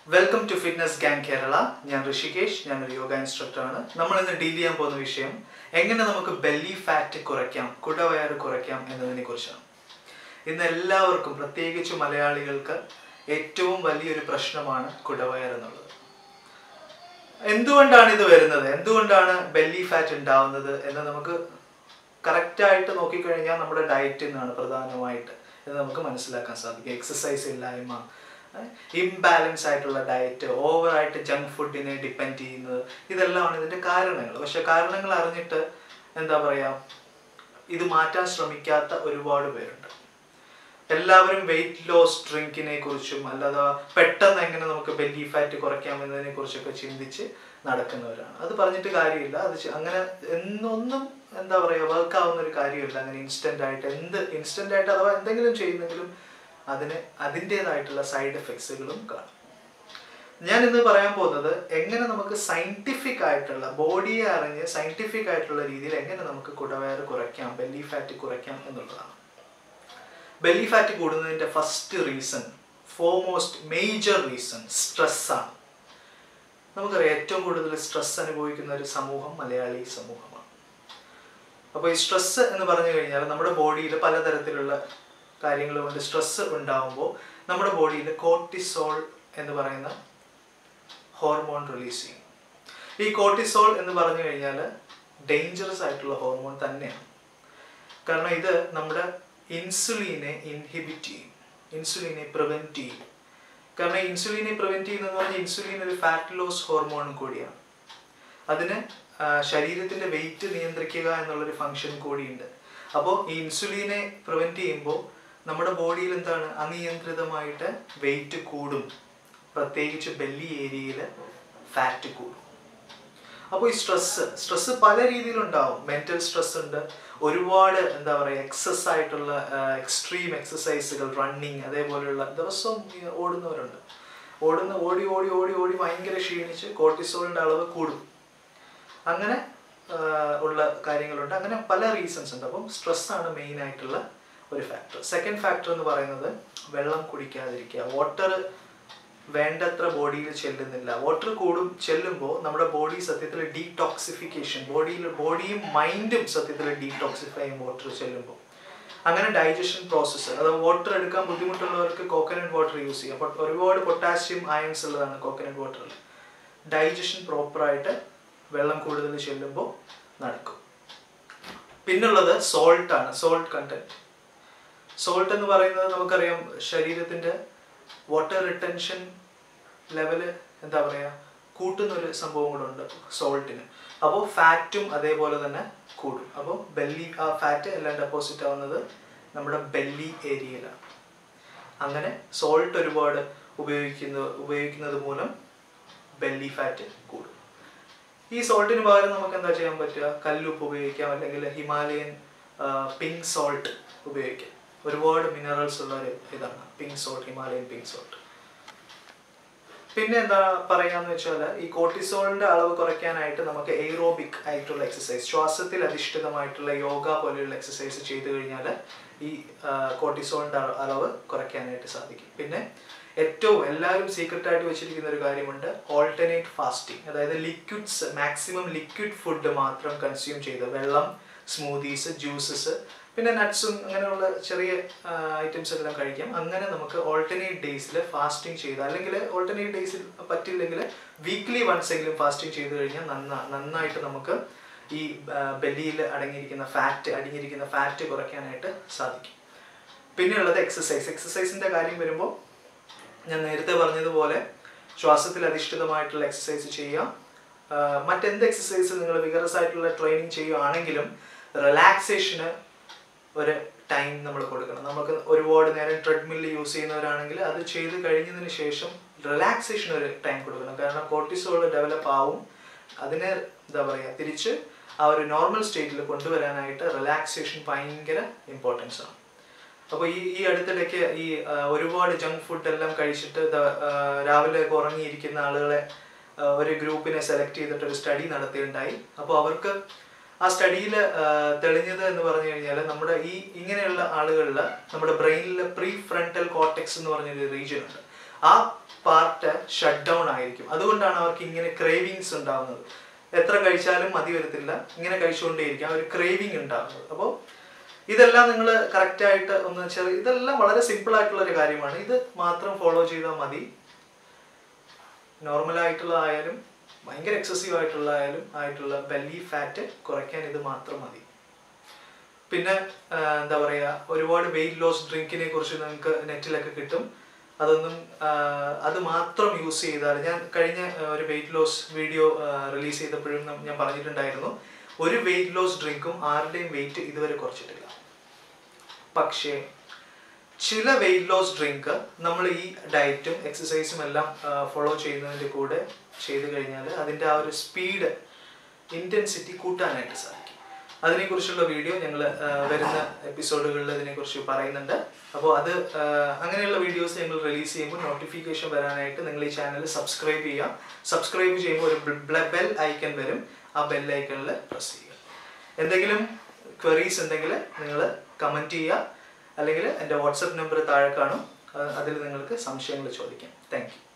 welcome to fitness gang Kerala ഞാൻ ഋഷികേഷ് ഞാൻ ഒരു യോഗ ഇൻസ്ട്രക്ടറാണ് നമ്മൾ ഇന്ന് ഡീൽ ചെയ്യാൻ പോകുന്ന വിഷയം എങ്ങനെ നമുക്ക് ബെല്ലി ഫാറ്റ് കുറയ്ക്കാം കുടവയറ് കുറയ്ക്കാം എന്നതിനെ കുറിച്ചാണ് ഇന്ന് എല്ലാവർക്കും പ്രത്യേകിച്ച് മലയാളികൾക്ക് ഏറ്റവും വലിയൊരു പ്രശ്നമാണ് കുടവയർ എന്നുള്ളത് എന്തുകൊണ്ടാണ് ഇത് വരുന്നത് എന്തുകൊണ്ടാണ് ബെല്ലി ഫാറ്റ് ഉണ്ടാവുന്നത് എന്ന് നമുക്ക് കറക്റ്റായിട്ട് നോക്കിക്കഴിഞ്ഞാൽ നമ്മുടെ ഡയറ്റിൽ നിന്നാണ് പ്രധാനമായിട്ട് എന്ന് നമുക്ക് മനസ്സിലാക്കാൻ സാധിക്കും എക്സസൈസ് ഇല്ലായ്മ ഇംബാലൻസ് ആയിട്ടുള്ള ഡയറ്റ് ഓവറായിട്ട് ജങ്ക് ഫുഡിനെ ഡിപ്പെൻഡ് ചെയ്യുന്നത് ഇതെല്ലാമാണ് ഇതിൻ്റെ കാരണങ്ങൾ പക്ഷെ കാരണങ്ങൾ അറിഞ്ഞിട്ട് എന്താ പറയുക ഇത് മാറ്റാൻ ശ്രമിക്കാത്ത ഒരുപാട് പേരുണ്ട് എല്ലാവരും വെയിറ്റ് ലോസ് ഡ്രിങ്കിനെ കുറിച്ചും അല്ലാതെ പെട്ടെന്ന് എങ്ങനെ നമുക്ക് ബെല്ലി ഫാറ്റ് കുറയ്ക്കാം എന്നതിനെ കുറിച്ചൊക്കെ ചിന്തിച്ച് നടക്കുന്നവരാണ് അത് പറഞ്ഞിട്ട് കാര്യമില്ല അത് ചെ- അങ്ങനെ എന്നൊന്നും എന്താ പറയുക വർക്ക് ആവുന്ന ഒരു കാര്യമില്ല അങ്ങനെ ഇൻസ്റ്റന്റ് ആയിട്ട് എന്ത് ഇൻസ്റ്റന്റ് ആയിട്ട് അഥവാ എന്തെങ്കിലും ചെയ്യുന്നെങ്കിലും അതിന് അതിൻ്റെതായിട്ടുള്ള സൈഡ് എഫക്ട്സുകളും കാണും ഞാൻ ഇന്ന് പറയാൻ പോകുന്നത് എങ്ങനെ നമുക്ക് സയന്റിഫിക് ആയിട്ടുള്ള ബോഡിയെ അറിഞ്ഞ് സയന്റിഫിക് ആയിട്ടുള്ള രീതിയിൽ എങ്ങനെ നമുക്ക് കുടവയറ് കുറയ്ക്കാം ബെല്ലി ഫാറ്റ് കുറയ്ക്കാം എന്നുള്ളതാണ് ബെല്ലി ഫാറ്റ് കൂടുന്നതിന്റെ first reason foremost major reason സ്ട്രെസ്സാണ് നമുക്കറിയാം ഏറ്റവും കൂടുതൽ സ്ട്രെസ് അനുഭവിക്കുന്ന ഒരു സമൂഹം മലയാളി സമൂഹമാണ് അപ്പോൾ ഈ സ്ട്രെസ് എന്ന് പറഞ്ഞു കഴിഞ്ഞാൽ നമ്മുടെ ബോഡിയിൽ പലതരത്തിലുള്ള കാര്യങ്ങൾ കൊണ്ട് സ്ട്രെസ് ഉണ്ടാകുമ്പോൾ നമ്മുടെ ബോഡിയിൽ കോർട്ടിസോൾ എന്ന് പറയുന്ന ഹോർമോൺ റിലീസ് ചെയ്യും ഈ കോർട്ടിസോൾ എന്ന് പറഞ്ഞു കഴിഞ്ഞാൽ ഡേഞ്ചറസ് ആയിട്ടുള്ള ഹോർമോൺ തന്നെയാണ് കാരണം ഇത് നമ്മുടെ ഇൻസുലിനെ ഇൻഹിബിറ്റ് ചെയ്യും ഇൻസുലിനെ പ്രിവെന്റ് ചെയ്യും കാരണം ഇൻസുലിനെ പ്രിവെന്റ് ചെയ്യുന്നതെന്ന് പറഞ്ഞാൽ ഇൻസുലിൻ ഒരു ഫാറ്റ് ലോസ് ഹോർമോൺ കൂടിയാണ് അതിന് ആ, ശരീരത്തിന്റെ വെയിറ്റ് നിയന്ത്രിക്കുക എന്നുള്ളൊരു ഫങ്ഷൻ കൂടിയുണ്ട് അപ്പോൾ ഈ ഇൻസുലിനെ പ്രിവെന്റ് ചെയ്യുമ്പോൾ നമ്മുടെ ബോഡിയിൽ എന്താണ് അനിയന്ത്രിതമായിട്ട് വെയിറ്റ് കൂടും പ്രത്യേകിച്ച് ബെല്ലി ഏരിയയിൽ ഫാറ്റ് കൂടും അപ്പോൾ ഈ സ്ട്രെസ് സ്ട്രെസ് പല രീതിയിലുണ്ടാവും മെന്റൽ സ്ട്രെസ് ഉണ്ട് ഒരുപാട് എന്താ പറയുക എക്സസ് ആയിട്ടുള്ള എക്സ്ട്രീം എക്സസൈസുകൾ റണ്ണിങ് അതേപോലെയുള്ള ദിവസവും ഈ ഓടുന്നവരുണ്ട് ഓടുന്ന ഓടി ഓടി ഓടി ഓടി ഭയങ്കര ക്ഷീണിച്ച് കോർട്ടിസോളിന്റെ അളവ് കൂടും അങ്ങനെ ആ, ഉള്ള കാര്യങ്ങളുണ്ട് അങ്ങനെ പല റീസൺസ് ഉണ്ട് അപ്പം സ്ട്രെസ് ആണ് മെയിൻ ആയിട്ടുള്ള ഒരു ഫാക്ടർ സെക്കൻഡ് ഫാക്ടർ എന്ന് പറയുന്നത് വെള്ളം കുടിക്കാതിരിക്കുക വാട്ടർ വേണ്ടത്ര ബോഡിയിൽ ചെല്ലുന്നില്ല വാട്ടർ കൂടും ചെല്ലുമ്പോൾ നമ്മുടെ ബോഡി സത്യത്തിൽ ഡീടോക്സിഫിക്കേഷൻ ബോഡിയിൽ ബോഡിയും മൈൻഡും സത്യത്തിൽ ഡീടോക്സിഫൈ ചെയ്യും വാട്ടർ ചെല്ലുമ്പോൾ അങ്ങനെ ഡൈജഷൻ പ്രോസസ്സ് അത് വാട്ടർ എടുക്കാൻ ബുദ്ധിമുട്ടുള്ളവർക്ക് കോക്കനട്ട് വാട്ടർ യൂസ് ചെയ്യാം അപ്പോൾ ഒരുപാട് പൊട്ടാസ്യം അയൺസ് ഉള്ളതാണ് കോക്കനട്ട് വാട്ടറിൽ ഡൈജഷൻ പ്രോപ്പറായിട്ട് വെള്ളം കൂടുതൽ ചെല്ലുമ്പോൾ നടക്കും പിന്നുള്ളത് സോൾട്ട് ആണ് സോൾട്ട് കണ്ടന്റ് സോൾട്ട് എന്ന് പറയുന്നത് നമുക്കറിയാം ശരീരത്തിന്റെ വാട്ടർ റിട്ടൻഷൻ ലെവല് എന്താ പറയുക കൂട്ടുന്ന ഒരു സംഭവം കൂടെ ഉണ്ട് സോൾട്ടിന് അപ്പോൾ ഫാറ്റും അതേപോലെ തന്നെ കൂടും അപ്പോൾ ബെല്ലി ആ ഫാറ്റ് എല്ലാം ഡെപ്പോസിറ്റ് ആവുന്നത് നമ്മുടെ ബെല്ലി ഏരിയയിലാണ് അങ്ങനെ സോൾട്ട് ഒരുപാട് ഉപയോഗിക്കുന്ന ഉപയോഗിക്കുന്നത് മൂലം ബെല്ലി ഫാറ്റ് കൂടും ഈ സോൾട്ടിന് പകരം നമുക്ക് എന്താ ചെയ്യാൻ പറ്റുക കല്ലുപ്പ് ഉപയോഗിക്കാം അല്ലെങ്കിൽ ഹിമാലയൻ പിങ്ക് സോൾട്ട് ഉപയോഗിക്കാം ഒരുപാട് മിനറൽസ് ഉള്ള ഒരു ഇതാണ് pink salt Himalayan pink salt പിന്നെ എന്താ പറയാന്ന് വെച്ചാൽ ഈ കോർട്ടിസോളിന്റെ അളവ് കുറയ്ക്കാനായിട്ട് നമുക്ക് എയ്റോബിക് ആയിട്ടുള്ള എക്സസൈസ് ശ്വാസത്തിൽ അധിഷ്ഠിതമായിട്ടുള്ള യോഗ പോലെയുള്ള എക്സസൈസ് ചെയ്തു കഴിഞ്ഞാൽ ഈ കോർട്ടിസോളിന്റെ അളവ് കുറയ്ക്കാനായിട്ട് സാധിക്കും പിന്നെ ഏറ്റവും എല്ലാവരും സീക്രട്ട് ആയിട്ട് വെച്ചിരിക്കുന്ന ഒരു കാര്യമുണ്ട് ഓൾട്ടർനേറ്റ് ഫാസ്റ്റിംഗ് അതായത് ലിക്വിഡ്സ് മാക്സിമം ലിക്വിഡ് ഫുഡ് മാത്രം കൺസ്യൂം ചെയ്ത് വെള്ളം സ്മൂതീസ് ജ്യൂസസ് പിന്നെ നട്ട്സും അങ്ങനെയുള്ള ചെറിയ ഐറ്റംസ് എല്ലാം കഴിക്കാം അങ്ങനെ നമുക്ക് ഓൾട്ടർനേറ്റ് ഡേയ്സിൽ ഫാസ്റ്റിംഗ് ചെയ്ത് അല്ലെങ്കിൽ ഓൾട്ടർനേറ്റ് ഡേയ്സിൽ പറ്റില്ലെങ്കിൽ വീക്ക്ലി വൺസ് എങ്കിലും ഫാസ്റ്റിംഗ് ചെയ്ത് കഴിഞ്ഞാൽ നന്നാ നന്നായിട്ട് നമുക്ക് ഈ ബെല്ലിയിൽ അടങ്ങിയിരിക്കുന്ന ഫാറ്റ് അടങ്ങിയിരിക്കുന്ന ഫാറ്റ് കുറയ്ക്കാനായിട്ട് സാധിക്കും പിന്നെയുള്ളത് എക്സസൈസ് എക്സസൈസിന്റെ കാര്യം വരുമ്പോൾ ഞാൻ നേരത്തെ പറഞ്ഞതുപോലെ ശ്വാസത്തിൽ അധിഷ്ഠിതമായിട്ടുള്ള എക്സസൈസ് ചെയ്യാം ആഹ് മറ്റെന്ത് എക്സസൈസ് നിങ്ങൾ വിഗറസ് ആയിട്ടുള്ള ട്രെയിനിങ് ചെയ്യുകയാണെങ്കിലും റിലാക്സേഷന് ഒരു ടൈം നമ്മൾ കൊടുക്കണം നമുക്ക് ഒരുപാട് നേരം ട്രെഡ്മില്ല് യൂസ് ചെയ്യുന്നവരാണെങ്കിൽ അത് ചെയ്ത് കഴിഞ്ഞതിന് ശേഷം റിലാക്സേഷൻ ഒരു ടൈം കൊടുക്കണം കാരണം കോർട്ടിസോൾ ഡെവലപ്പ് ആവും അതിനെ എന്താ പറയുക തിരിച്ച് ആ ഒരു നോർമൽ സ്റ്റേറ്റിൽ കൊണ്ടുവരാനായിട്ട് റിലാക്സേഷൻ ഭയങ്കര ഇമ്പോർട്ടൻസ് ആണ് അപ്പോൾ ഈ ഈ അടുത്തിടയ്ക്ക് ഈ ആ, ഒരുപാട് ജങ്ക് ഫുഡ് എല്ലാം കഴിച്ചിട്ട് ദാ- ആ, രാവിലെ ഒക്കെ ഉറങ്ങിയിരിക്കുന്ന ആളുകളെ ആ, ഒരു ഗ്രൂപ്പിനെ സെലക്ട് ചെയ്തിട്ട് ഒരു സ്റ്റഡി നടത്തിയിട്ടുണ്ടായി അപ്പോൾ അവർക്ക് ആ സ്റ്റഡിയിൽ തെളിഞ്ഞത് എന്ന് പറഞ്ഞു കഴിഞ്ഞാൽ നമ്മുടെ ഈ ഇങ്ങനെയുള്ള ആളുകളിൽ നമ്മുടെ ബ്രെയിനിൽ പ്രീ ഫ്രണ്ടൽ കോർട്ടെക്സ് എന്ന് പറഞ്ഞൊരു റീജിയൻ ഉണ്ട് ആ പാർട്ട് ഷട്ട് ഡൗൺ ആയിരിക്കും അതുകൊണ്ടാണ് അവർക്ക് ഇങ്ങനെ ക്രേവിങ്സ് ഉണ്ടാവുന്നത് എത്ര കഴിച്ചാലും മതി വരത്തില്ല ഇങ്ങനെ കഴിച്ചുകൊണ്ടേയിരിക്കും ആ ഒരു ക്രേവിങ് ഉണ്ടാകുന്നത് അപ്പോൾ ഇതെല്ലാം നിങ്ങൾ കറക്റ്റായിട്ട് ഒന്ന് ചെറിയ ഇതെല്ലാം വളരെ സിമ്പിൾ ആയിട്ടുള്ള ഒരു കാര്യമാണ് ഇത് മാത്രം ഫോളോ ചെയ്താൽ മതി നോർമൽ ആയിട്ടുള്ള ആയാലും ഭയങ്കര എക്സസീവ് ആയിട്ടുള്ള ആയാലും ആയിട്ടുള്ള ബെല്ലി ഫാറ്റ് കുറയ്ക്കാൻ ഇത് മാത്രം മതി പിന്നെ ആ, എന്താ പറയുക ഒരുപാട് വെയിറ്റ് ലോസ് ഡ്രിങ്കിനെ കുറിച്ച് നിങ്ങൾക്ക് നെറ്റിലൊക്കെ കിട്ടും അതൊന്നും ആ, അത് മാത്രം യൂസ് ചെയ്താൽ ഞാൻ കഴിഞ്ഞ ആ, ഒരു വെയിറ്റ് ലോസ് വീഡിയോ റിലീസ് ചെയ്തപ്പോഴും നം- ഞാൻ പറഞ്ഞിട്ടുണ്ടായിരുന്നു ഒരു വെയിറ്റ് ലോസ് ഡ്രിങ്കും ആരുടെയും വെയിറ്റ് ഇതുവരെ കുറച്ചിട്ടില്ല പക്ഷേ ചില വെയിറ്റ് ലോസ് ഡ്രിങ്ക് നമ്മൾ ഈ ഡയറ്റും എക്സസൈസും എല്ലാം ഫോളോ ചെയ്യുന്നതിൻ്റെ കൂടെ ചെയ്തു കഴിഞ്ഞാൽ അതിൻ്റെ ആ ഒരു സ്പീഡ് ഇൻറ്റൻസിറ്റി കൂട്ടാനായിട്ട് സാധിക്കും അതിനെക്കുറിച്ചുള്ള വീഡിയോ ഞങ്ങൾ വരുന്ന എപ്പിസോഡുകളിൽ ഇതിനെക്കുറിച്ച് പറയുന്നുണ്ട് അപ്പോൾ അത് ആ, അങ്ങനെയുള്ള വീഡിയോസ് ഞങ്ങൾ റിലീസ് ചെയ്യുമ്പോൾ നോട്ടിഫിക്കേഷൻ വരാനായിട്ട് നിങ്ങൾ ഈ ചാനൽ സബ്സ്ക്രൈബ് ചെയ്യുക സബ്സ്ക്രൈബ് ചെയ്യുമ്പോൾ ഒരു ബെൽ ഐക്കൺ വരും ആ ബെൽ ഐക്കണിൽ പ്രസ് ചെയ്യുക എന്തെങ്കിലും ക്വറീസ് ഉണ്ടെങ്കിൽ നിങ്ങൾ കമൻറ്റ് ചെയ്യുക അല്ലെങ്കിൽ എൻ്റെ വാട്സപ്പ് നമ്പർ താഴെ കാണും അതിൽ നിങ്ങൾക്ക് സംശയങ്ങൾ ചോദിക്കാം താങ്ക് യു